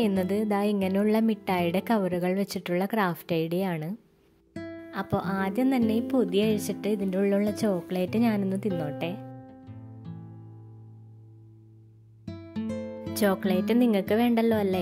ചെയ്യുന്നത് ഇതാ ഇങ്ങനെയുള്ള മിഠായിയുടെ കവറുകൾ വെച്ചിട്ടുള്ള ക്രാഫ്റ്റ് ഐഡിയ ആണ് അപ്പോൾ ആദ്യം തന്നെ ഈ പൊതി അഴിച്ചിട്ട് ഇതിൻ്റെ ഉള്ളിലുള്ള ചോക്ലേറ്റ് ഞാനൊന്ന് തിന്നോട്ടെ ചോക്ലേറ്റ് നിങ്ങൾക്ക് വേണ്ടല്ലോ അല്ലേ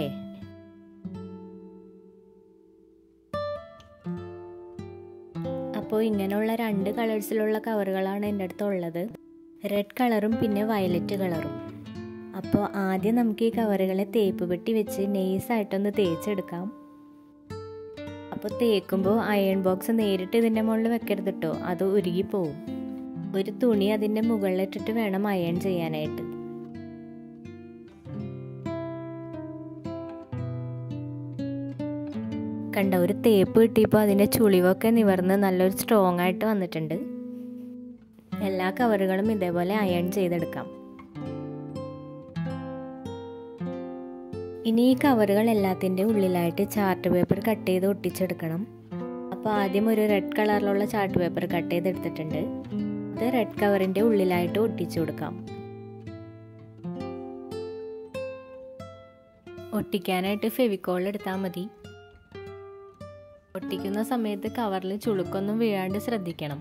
അപ്പോൾ ഇങ്ങനെയുള്ള രണ്ട് കളേഴ്സിലുള്ള കവറുകളാണ് എൻ്റെ അടുത്ത് ഉള്ളത് റെഡ് കളറും പിന്നെ വയലറ്റ് കളറും അപ്പോൾ ആദ്യം നമുക്ക് ഈ കവറുകളെ തേപ്പ് പെട്ടി വെച്ച് നെയ്സായിട്ടൊന്ന് തേച്ചെടുക്കാം അപ്പോൾ തേക്കുമ്പോൾ അയൺ ബോക്സ് നേരിട്ട് ഇതിൻ്റെ മുകളിൽ വെക്കരുത് കേട്ടോ അത് ഉരുകി പോവും ഒരു തുണി അതിൻ്റെ മുകളിലിട്ടിട്ട് വേണം അയൺ ചെയ്യാനായിട്ട് കണ്ട ഒരു തേപ്പ് കിട്ടിയപ്പോൾ അതിൻ്റെ ചുളിവൊക്കെ നിവർന്ന് നല്ലൊരു സ്ട്രോങ് ആയിട്ട് വന്നിട്ടുണ്ട് എല്ലാ കവറുകളും ഇതേപോലെ അയൺ ചെയ്തെടുക്കാം ഇനി ഈ കവറുകൾ എല്ലാത്തിൻ്റെ ഉള്ളിലായിട്ട് ചാർട്ട് പേപ്പർ കട്ട് ചെയ്ത് ഒട്ടിച്ചെടുക്കണം അപ്പോൾ ആദ്യം ഒരു റെഡ് കളറിലുള്ള ചാർട്ട് പേപ്പർ കട്ട് ചെയ്തെടുത്തിട്ടുണ്ട് ഇത് റെഡ് കവറിൻ്റെ ഉള്ളിലായിട്ട് ഒട്ടിച്ചു കൊടുക്കാം ഒട്ടിക്കാനായിട്ട് ഫെവിക്കോൾ എടുത്താൽ മതി ഒട്ടിക്കുന്ന സമയത്ത് കവറിൽ ചുളുക്കൊന്നും വീഴാണ്ട് ശ്രദ്ധിക്കണം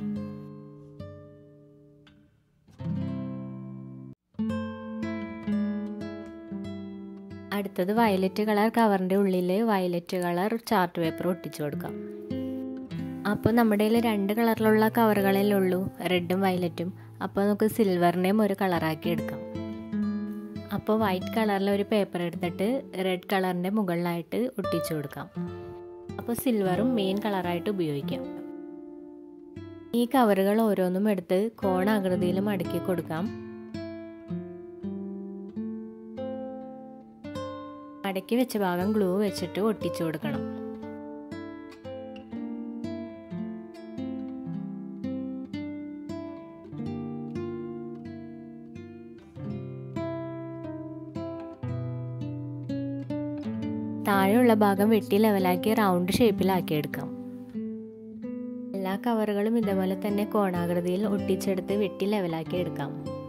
അടുത്തത് വയലറ്റ് കളർ കവറിൻ്റെ ഉള്ളിൽ വയലറ്റ് കളർ ചാർട്ട് പേപ്പർ ഒട്ടിച്ചു കൊടുക്കാം അപ്പോൾ നമ്മുടെ കയ്യിൽ രണ്ട് കളറിലുള്ള കവറുകളല്ലേ ഉള്ളൂ റെഡും വയലറ്റും അപ്പോൾ നമുക്ക് സിൽവറിനെയും ഒരു കളറാക്കി എടുക്കാം അപ്പോൾ വൈറ്റ് കളറിലെ ഒരു പേപ്പർ എടുത്തിട്ട് റെഡ് കളറിൻ്റെ മുകളിലായിട്ട് ഒട്ടിച്ചു കൊടുക്കാം അപ്പോൾ സിൽവറും മെയിൻ കളറായിട്ട് ഉപയോഗിക്കാം ഈ കവറുകൾ ഓരോന്നും എടുത്ത് കോണാകൃതിയിൽ മടക്കി കൊടുക്കാം മടക്കി വെച്ച ഭാഗം ഗ്ലൂ വെച്ചിട്ട് ഒട്ടിച്ചു കൊടുക്കണം താഴെയുള്ള ഭാഗം വെട്ടി ലെവലാക്കി റൗണ്ട് ഷേപ്പിലാക്കി എടുക്കാം എല്ലാ കവറുകളും ഇതേപോലെ തന്നെ കോണാകൃതിയിൽ ഒട്ടിച്ചെടുത്ത് വെട്ടി ലെവലാക്കി എടുക്കാം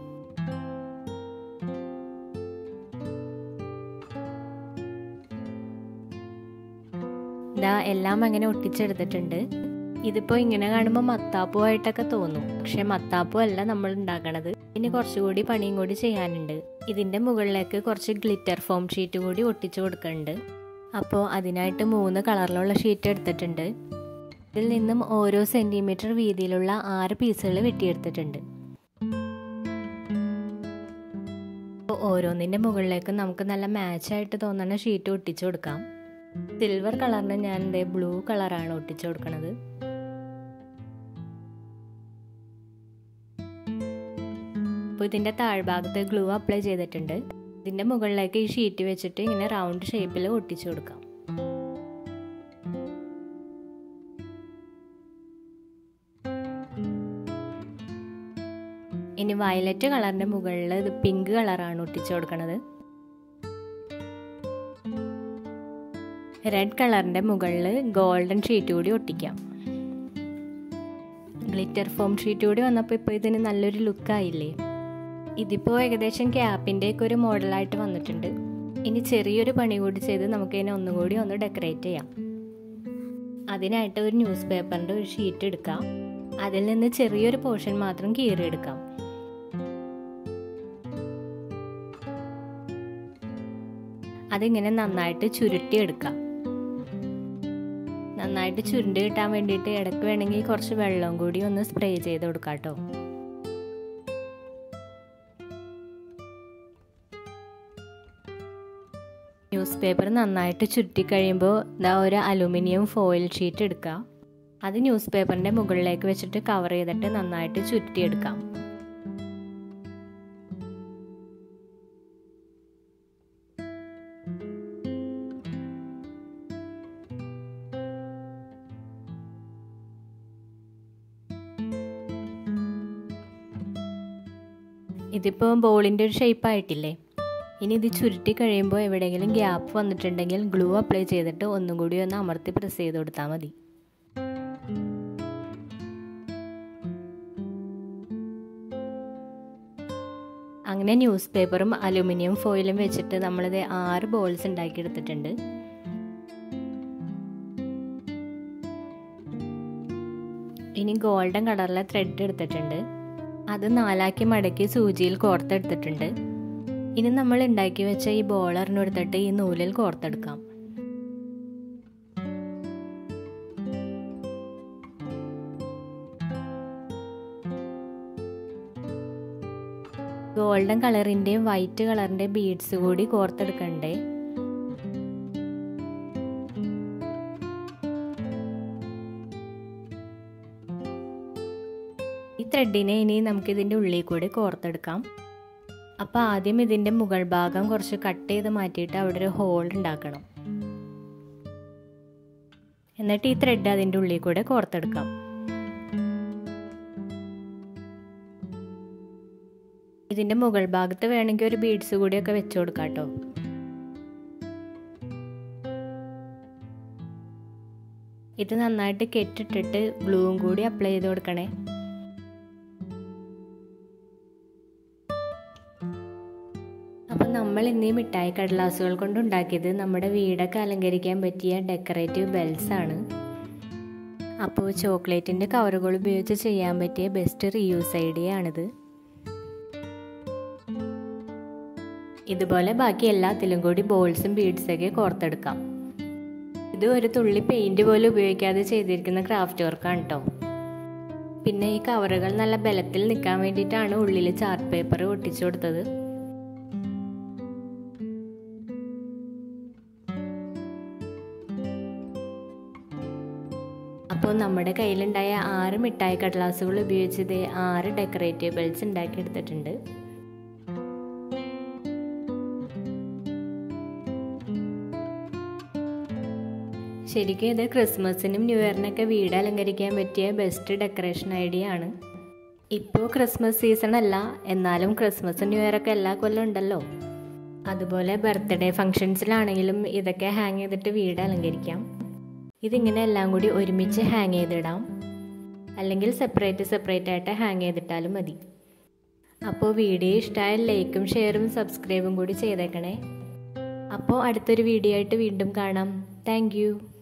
ഇതാ എല്ലാം അങ്ങനെ ഒട്ടിച്ചെടുത്തിട്ടുണ്ട് ഇതിപ്പോൾ ഇങ്ങനെ കാണുമ്പോൾ മത്താപ്പുമായിട്ടൊക്കെ തോന്നും പക്ഷെ മത്താപ്പു അല്ല നമ്മൾ ഉണ്ടാക്കണത് ഇനി കുറച്ചുകൂടി പണിയും കൂടി ചെയ്യാനുണ്ട് ഇതിൻ്റെ മുകളിലേക്ക് കുറച്ച് ഗ്ലിറ്റർ ഫോം ഷീറ്റ് കൂടി ഒട്ടിച്ചു കൊടുക്കുന്നുണ്ട് അപ്പോൾ അതിനായിട്ട് മൂന്ന് കളറിലുള്ള ഷീറ്റ് എടുത്തിട്ടുണ്ട് ഇതിൽ നിന്നും ഓരോ സെൻറ്റിമീറ്റർ വീതിയിലുള്ള ആറ് പീസുകൾ വെട്ടിയെടുത്തിട്ടുണ്ട് അപ്പോൾ ഓരോന്നിൻ്റെ മുകളിലേക്ക് നമുക്ക് നല്ല മാച്ചായിട്ട് തോന്നുന്ന ഷീറ്റ് ഒട്ടിച്ചു കൊടുക്കാം സിൽവർ കളറിന് ഞാൻ എന്തേ ബ്ലൂ കളറാണ് ഒട്ടിച്ചു കൊടുക്കുന്നത് അപ്പോൾ ഇതിൻ്റെ താഴ്ഭാഗത്ത് ഗ്ലൂ അപ്ലൈ ചെയ്തിട്ടുണ്ട് ഇതിൻ്റെ മുകളിലേക്ക് ഈ ഷീറ്റ് വെച്ചിട്ട് ഇങ്ങനെ റൗണ്ട് ഷേപ്പിൽ ഒട്ടിച്ചു കൊടുക്കാം ഇനി വയലറ്റ് കളറിൻ്റെ മുകളിൽ ഇത് പിങ്ക് കളറാണ് ഒട്ടിച്ചു കൊടുക്കുന്നത് റെഡ് കളറിൻ്റെ മുകളിൽ ഗോൾഡൻ ഷീറ്റ് കൂടി ഒട്ടിക്കാം ഗ്ലിറ്റർ ഫോം ഷീറ്റ് കൂടി വന്നപ്പോൾ ഇപ്പോൾ ഇതിന് നല്ലൊരു ലുക്കായില്ലേ ഇതിപ്പോൾ ഏകദേശം ക്യാപ്പിൻ്റെ ഒക്കെ ഒരു മോഡലായിട്ട് വന്നിട്ടുണ്ട് ഇനി ചെറിയൊരു പണി കൂടി ചെയ്ത് നമുക്ക് ഇതിനെ ഒന്നുകൂടി ഒന്ന് ഡെക്കറേറ്റ് ചെയ്യാം അതിനായിട്ട് ഒരു ന്യൂസ് പേപ്പറിൻ്റെ ഒരു ഷീറ്റ് എടുക്കാം അതിൽ നിന്ന് ചെറിയൊരു പോർഷൻ മാത്രം കീറിയെടുക്കാം അതിങ്ങനെ നന്നായിട്ട് ചുരുട്ടിയെടുക്കാം നന്നായിട്ട് ചുരുണ്ട് കിട്ടാൻ വേണ്ടിയിട്ട് ഇടയ്ക്ക് വേണമെങ്കിൽ കുറച്ച് വെള്ളം കൂടി ഒന്ന് സ്പ്രേ ചെയ്ത് കൊടുക്കാം കേട്ടോ ന്യൂസ് പേപ്പർ നന്നായിട്ട് ചുരുട്ടി കഴിയുമ്പോൾ ഇതാ ഒരു അലുമിനിയം ഫോയിൽ ഷീറ്റ് എടുക്കുക അത് ന്യൂസ് പേപ്പറിൻ്റെ മുകളിലേക്ക് വെച്ചിട്ട് കവർ ചെയ്തിട്ട് നന്നായിട്ട് ചുരുട്ടിയെടുക്കാം ഇതിപ്പോൾ ബോളിൻ്റെ ഒരു ഷേപ്പ് ആയിട്ടില്ലേ ഇനി ഇത് ചുരുട്ടി കഴിയുമ്പോൾ എവിടെയെങ്കിലും ഗ്യാപ്പ് വന്നിട്ടുണ്ടെങ്കിൽ ഗ്ലൂ അപ്ലൈ ചെയ്തിട്ട് ഒന്നും കൂടി ഒന്ന് അമർത്തി പ്രസ് ചെയ്ത് കൊടുത്താൽ മതി അങ്ങനെ ന്യൂസ് പേപ്പറും അലുമിനിയം ഫോയിലും വെച്ചിട്ട് നമ്മളിത് ആറ് ബോൾസ് ഉണ്ടാക്കിയെടുത്തിട്ടുണ്ട് ഇനി ഗോൾഡൻ കളറിലെ ത്രെഡ് എടുത്തിട്ടുണ്ട് അത് നാലാക്കി മടക്കി സൂചിയിൽ കോർത്തെടുത്തിട്ടുണ്ട് ഇനി നമ്മൾ ഉണ്ടാക്കി വെച്ച ഈ ബോളറിനെടുത്തിട്ട് ഈ നൂലിൽ കോർത്തെടുക്കാം ഗോൾഡൻ കളറിൻ്റെയും വൈറ്റ് കളറിൻ്റെ ബീഡ്സ് കൂടി കോർത്തെടുക്കണ്ടേ ഈ ത്രെഡിനെ ഇനി നമുക്ക് ഇതിൻ്റെ ഉള്ളിൽ കൂടി കോർത്തെടുക്കാം അപ്പോൾ ആദ്യം ഇതിൻ്റെ മുകൾ ഭാഗം കുറച്ച് കട്ട് ചെയ്ത് മാറ്റിയിട്ട് അവിടെ ഒരു ഹോൾ ഉണ്ടാക്കണം എന്നിട്ട് ഈ ത്രെഡ് അതിൻ്റെ ഉള്ളിൽ കൂടെ കോർത്തെടുക്കാം ഇതിൻ്റെ മുകൾ ഭാഗത്ത് വേണമെങ്കിൽ ഒരു ബീഡ്സ് കൂടിയൊക്കെ വെച്ച് കൊടുക്കാം കേട്ടോ ഇത് നന്നായിട്ട് കെട്ടിട്ടിട്ട് ഗ്ലൂവും കൂടി അപ്ലൈ ചെയ്ത് കൊടുക്കണേ അപ്പം നമ്മൾ ഇന്ന് ഈ മിഠായി കടലാസുകൾ കൊണ്ട് ഉണ്ടാക്കിയത് നമ്മുടെ വീടൊക്കെ അലങ്കരിക്കാൻ പറ്റിയ ഡെക്കറേറ്റീവ് ബെൽസ് ആണ് അപ്പോൾ ചോക്ലേറ്റിൻ്റെ കവറുകൾ ഉപയോഗിച്ച് ചെയ്യാൻ പറ്റിയ ബെസ്റ്റ് റീയൂസ് ഐഡിയ ആണിത് ഇതുപോലെ ബാക്കി എല്ലാത്തിലും കൂടി ബോൾസും ബീഡ്സൊക്കെ കോർത്തെടുക്കാം ഇത് ഒരു തുള്ളി പെയിൻറ് പോലും ഉപയോഗിക്കാതെ ചെയ്തിരിക്കുന്ന ക്രാഫ്റ്റ് വർക്കാണ് കേട്ടോ പിന്നെ ഈ കവറുകൾ നല്ല ബലത്തിൽ നിൽക്കാൻ വേണ്ടിയിട്ടാണ് ഉള്ളിൽ ചാർട്ട് പേപ്പർ ഒട്ടിച്ചു കൊടുത്തത് അപ്പോൾ നമ്മുടെ കയ്യിലുണ്ടായ ആറ് മിഠായി കടലാസുകൾ ഉപയോഗിച്ച് ഇത് ആറ് ഡെക്കറേറ്റീവ് ബെൽസ് ഉണ്ടാക്കിയെടുത്തിട്ടുണ്ട് ശരിക്കും ഇത് ക്രിസ്മസിനും ന്യൂ ഇയറിനൊക്കെ വീട് അലങ്കരിക്കാൻ പറ്റിയ ബെസ്റ്റ് ഡെക്കറേഷൻ ഐഡിയ ആണ് ഇപ്പോൾ ക്രിസ്മസ് സീസൺ അല്ല എന്നാലും ക്രിസ്മസ് ന്യൂ ഇയർ ഒക്കെ എല്ലാ കൊല്ലം ഉണ്ടല്ലോ അതുപോലെ ബർത്ത്ഡേ ഫങ്ഷൻസിലാണെങ്കിലും ഇതൊക്കെ ഹാങ് ചെയ്തിട്ട് വീട് അലങ്കരിക്കാം ഇതിങ്ങനെ എല്ലാം കൂടി ഒരുമിച്ച് ഹാങ് ചെയ്തിടാം അല്ലെങ്കിൽ സെപ്പറേറ്റ് സെപ്പറേറ്റ് ആയിട്ട് ഹാങ് ചെയ്തിട്ടാലും മതി അപ്പോൾ വീഡിയോ ഇഷ്ടമായാൽ ലൈക്കും ഷെയറും സബ്സ്ക്രൈബും കൂടി ചെയ്തേക്കണേ അപ്പോൾ അടുത്തൊരു വീഡിയോ ആയിട്ട് വീണ്ടും കാണാം താങ്ക്